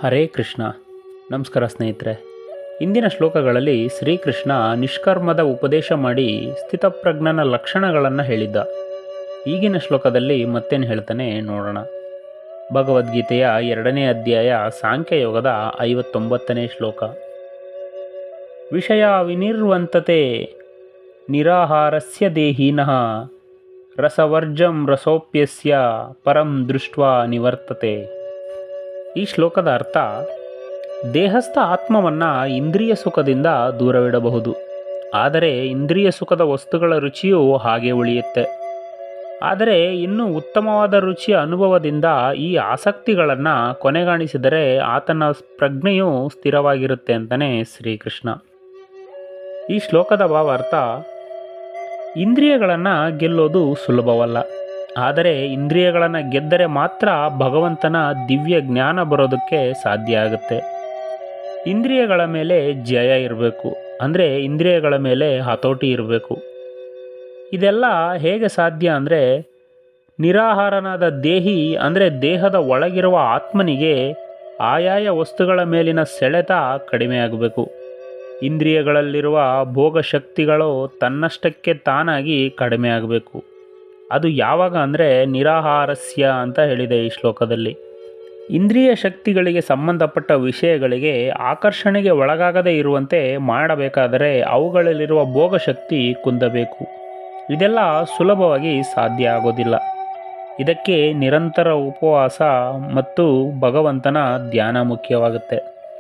ಹರೇ ಕೃಷ್ಣ ನಮಸ್ಕಾರ ಸ್ನೇಹಿತರೆ ಇಂದಿನ ಶ್ಲೋಕಗಳಲ್ಲಿ ಶ್ರೀಕೃಷ್ಣ ನಿಷ್ಕರ್ಮದ ಉಪದೇಶ ಮಾಡಿ ಸ್ಥಿತಪ್ರಜ್ಞನ ಲಕ್ಷಣಗಳನ್ನು ಹೇಳಿದ್ದ ಈಗಿನ ಶ್ಲೋಕದಲ್ಲಿ ಮತ್ತೇನು ಹೇಳ್ತಾನೆ ನೋಡೋಣ ಭಗವದ್ಗೀತೆಯ ಎರಡನೇ ಅಧ್ಯಾಯ ಸಾಂಖ್ಯಯೋಗದ ಐವತ್ತೊಂಬತ್ತನೇ ಶ್ಲೋಕ ವಿಷಯ ವಿನಿರ್ವಂತತೆ ನಿರಾಹಾರಸ್ಯ ದೇಹಿನಃ ರಸವರ್ಜಂ ರಸೋಪ್ಯಸ್ಯ ಪರಂ ದೃಷ್ಟ್ವಾ ನಿವರ್ತತೆ ಈ ಶ್ಲೋಕದ ಅರ್ಥ ದೇಹಸ್ಥ ಆತ್ಮವನ್ನು ಇಂದ್ರಿಯ ಸುಖದಿಂದ ದೂರವಿಡಬಹುದು ಆದರೆ ಇಂದ್ರಿಯ ಸುಖದ ವಸ್ತುಗಳ ರುಚಿಯು ಹಾಗೆ ಉಳಿಯುತ್ತೆ ಆದರೆ ಇನ್ನೂ ಉತ್ತಮವಾದ ರುಚಿಯ ಅನುಭವದಿಂದ ಈ ಆಸಕ್ತಿಗಳನ್ನು ಕೊನೆಗಾಣಿಸಿದರೆ ಆತನ ಪ್ರಜ್ಞೆಯು ಸ್ಥಿರವಾಗಿರುತ್ತೆ ಅಂತಲೇ ಶ್ರೀಕೃಷ್ಣ ಈ ಶ್ಲೋಕದ ಭಾವಾರ್ಥ ಇಂದ್ರಿಯಗಳನ್ನು ಗೆಲ್ಲೋದು ಸುಲಭವಲ್ಲ ಆದರೆ ಇಂದ್ರಿಯಗಳನ್ನು ಗೆದ್ದರೆ ಮಾತ್ರ ಭಗವಂತನ ದಿವ್ಯ ಜ್ಞಾನ ಬರೋದಕ್ಕೆ ಸಾಧ್ಯ ಆಗುತ್ತೆ ಇಂದ್ರಿಯಗಳ ಮೇಲೆ ಜಯ ಇರಬೇಕು ಅಂದರೆ ಇಂದ್ರಿಯಗಳ ಮೇಲೆ ಹತೋಟಿ ಇರಬೇಕು ಇದೆಲ್ಲ ಹೇಗೆ ಸಾಧ್ಯ ಅಂದರೆ ನಿರಾಹಾರನಾದ ದೇಹಿ ಅಂದರೆ ದೇಹದ ಒಳಗಿರುವ ಆತ್ಮನಿಗೆ ಆಯಾಯ ವಸ್ತುಗಳ ಮೇಲಿನ ಸೆಳೆತ ಕಡಿಮೆಯಾಗಬೇಕು ಇಂದ್ರಿಯಗಳಲ್ಲಿರುವ ಭೋಗ ಶಕ್ತಿಗಳು ತನ್ನಷ್ಟಕ್ಕೆ ತಾನಾಗಿ ಕಡಿಮೆ ಆಗಬೇಕು ಅದು ಯಾವಾಗ ಅಂದರೆ ನಿರಾಹಾರಸ್ಯ ಅಂತ ಹೇಳಿದೆ ಈ ಶ್ಲೋಕದಲ್ಲಿ ಇಂದ್ರಿಯ ಶಕ್ತಿಗಳಿಗೆ ಸಂಬಂಧಪಟ್ಟ ವಿಷಯಗಳಿಗೆ ಆಕರ್ಷಣೆಗೆ ಒಳಗಾಗದೇ ಇರುವಂತೆ ಮಾಡಬೇಕಾದರೆ ಅವುಗಳಲ್ಲಿರುವ ಭೋಗಶಕ್ತಿ ಕುಂದಬೇಕು ಇದೆಲ್ಲ ಸುಲಭವಾಗಿ ಸಾಧ್ಯ ಆಗೋದಿಲ್ಲ ಇದಕ್ಕೆ ನಿರಂತರ ಉಪವಾಸ ಮತ್ತು ಭಗವಂತನ ಧ್ಯಾನ ಮುಖ್ಯವಾಗುತ್ತೆ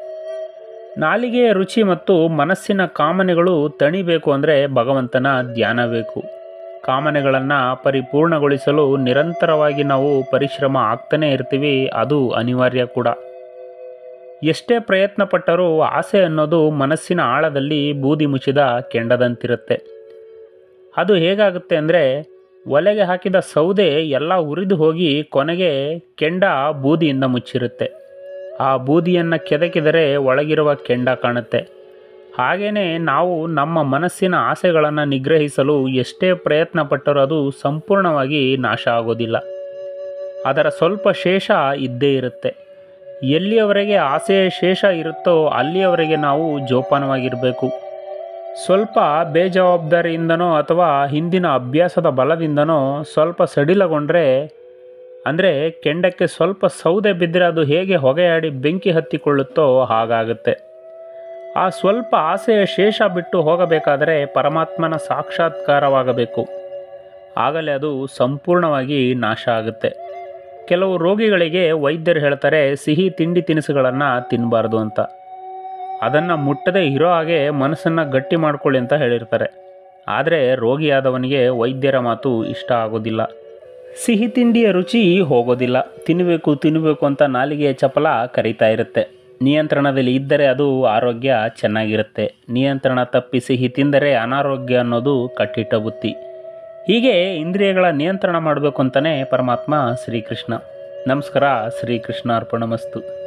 ನಾಲಿಗೆಯ ರುಚಿ ಮತ್ತು ಮನಸ್ಸಿನ ಕಾಮನೆಗಳು ತಣಿಬೇಕು ಅಂದರೆ ಭಗವಂತನ ಧ್ಯಾನ ಬೇಕು ಕಾಮನೆಗಳನ್ನು ಪರಿಪೂರ್ಣಗೊಳಿಸಲು ನಿರಂತರವಾಗಿ ನಾವು ಪರಿಶ್ರಮ ಆಗ್ತಾನೇ ಇರ್ತೀವಿ ಅದು ಅನಿವಾರ್ಯ ಕೂಡ ಎಷ್ಟೇ ಪ್ರಯತ್ನ ಪಟ್ಟರೂ ಆಸೆ ಅನ್ನೋದು ಮನಸ್ಸಿನ ಆಳದಲ್ಲಿ ಬೂದಿ ಮುಚ್ಚಿದ ಕೆಂಡದಂತಿರುತ್ತೆ ಅದು ಹೇಗಾಗುತ್ತೆ ಅಂದರೆ ಒಲೆಗೆ ಹಾಕಿದ ಸೌದೆ ಎಲ್ಲ ಉರಿದು ಹೋಗಿ ಕೊನೆಗೆ ಕೆಂಡ ಬೂದಿಯಿಂದ ಮುಚ್ಚಿರುತ್ತೆ ಆ ಬೂದಿಯನ್ನು ಕೆದಕಿದರೆ ಒಳಗಿರುವ ಕೆಂಡ ಕಾಣುತ್ತೆ ಹಾಗೆಯೇ ನಾವು ನಮ್ಮ ಮನಸ್ಸಿನ ಆಸೆಗಳನ್ನು ನಿಗ್ರಹಿಸಲು ಎಷ್ಟೇ ಪ್ರಯತ್ನ ಪಟ್ಟರೂ ಅದು ಸಂಪೂರ್ಣವಾಗಿ ನಾಶ ಆಗೋದಿಲ್ಲ ಅದರ ಸ್ವಲ್ಪ ಶೇಷ ಇದ್ದೇ ಇರುತ್ತೆ ಎಲ್ಲಿಯವರೆಗೆ ಆಸೆಯ ಶೇಷ ಇರುತ್ತೋ ಅಲ್ಲಿಯವರೆಗೆ ನಾವು ಜೋಪಾನವಾಗಿರಬೇಕು ಸ್ವಲ್ಪ ಬೇಜವಾಬ್ದಾರಿಯಿಂದನೋ ಅಥವಾ ಹಿಂದಿನ ಅಭ್ಯಾಸದ ಬಲದಿಂದನೋ ಸ್ವಲ್ಪ ಸಡಿಲಗೊಂಡ್ರೆ ಅಂದರೆ ಕೆಂಡಕ್ಕೆ ಸ್ವಲ್ಪ ಸೌದೆ ಬಿದ್ದರೆ ಅದು ಹೇಗೆ ಹೊಗೆಯಾಡಿ ಬೆಂಕಿ ಹತ್ತಿಕೊಳ್ಳುತ್ತೋ ಹಾಗಾಗುತ್ತೆ ಆ ಸ್ವಲ್ಪ ಆಸೆಯ ಶೇಷ ಬಿಟ್ಟು ಹೋಗಬೇಕಾದರೆ ಪರಮಾತ್ಮನ ಸಾಕ್ಷಾತ್ಕಾರವಾಗಬೇಕು ಆಗಲೇ ಅದು ಸಂಪೂರ್ಣವಾಗಿ ನಾಶ ಆಗುತ್ತೆ ಕೆಲವು ರೋಗಿಗಳಿಗೆ ವೈದ್ಯರು ಹೇಳ್ತಾರೆ ಸಿಹಿ ತಿಂಡಿ ತಿನಿಸುಗಳನ್ನು ತಿನ್ನಬಾರ್ದು ಅಂತ ಅದನ್ನು ಮುಟ್ಟದೇ ಇರೋ ಹಾಗೆ ಮನಸ್ಸನ್ನು ಗಟ್ಟಿ ಮಾಡ್ಕೊಳ್ಳಿ ಅಂತ ಹೇಳಿರ್ತಾರೆ ಆದರೆ ರೋಗಿಯಾದವನಿಗೆ ವೈದ್ಯರ ಮಾತು ಇಷ್ಟ ಆಗೋದಿಲ್ಲ ಸಿಹಿ ತಿಂಡಿಯ ರುಚಿ ಹೋಗೋದಿಲ್ಲ ತಿನ್ನಬೇಕು ತಿನ್ನಬೇಕು ಅಂತ ನಾಲಿಗೆಯ ಚಪಲ ಕರೀತಾ ಇರುತ್ತೆ ನಿಯಂತ್ರಣದಲ್ಲಿ ಇದ್ದರೆ ಅದು ಆರೋಗ್ಯ ಚೆನ್ನಾಗಿರುತ್ತೆ ನಿಯಂತ್ರಣ ತಪ್ಪಿ ಸಿಹಿ ತಿಂದರೆ ಅನಾರೋಗ್ಯ ಅನ್ನೋದು ಕಟ್ಟಿಟ್ಟ ಬುತ್ತಿ ಹೀಗೆ ಇಂದ್ರಿಯಗಳ ನಿಯಂತ್ರಣ ಮಾಡಬೇಕು ಅಂತಲೇ ಪರಮಾತ್ಮ ಶ್ರೀಕೃಷ್ಣ ನಮಸ್ಕಾರ ಶ್ರೀಕೃಷ್ಣ ಅರ್ಪಣಮಸ್ತು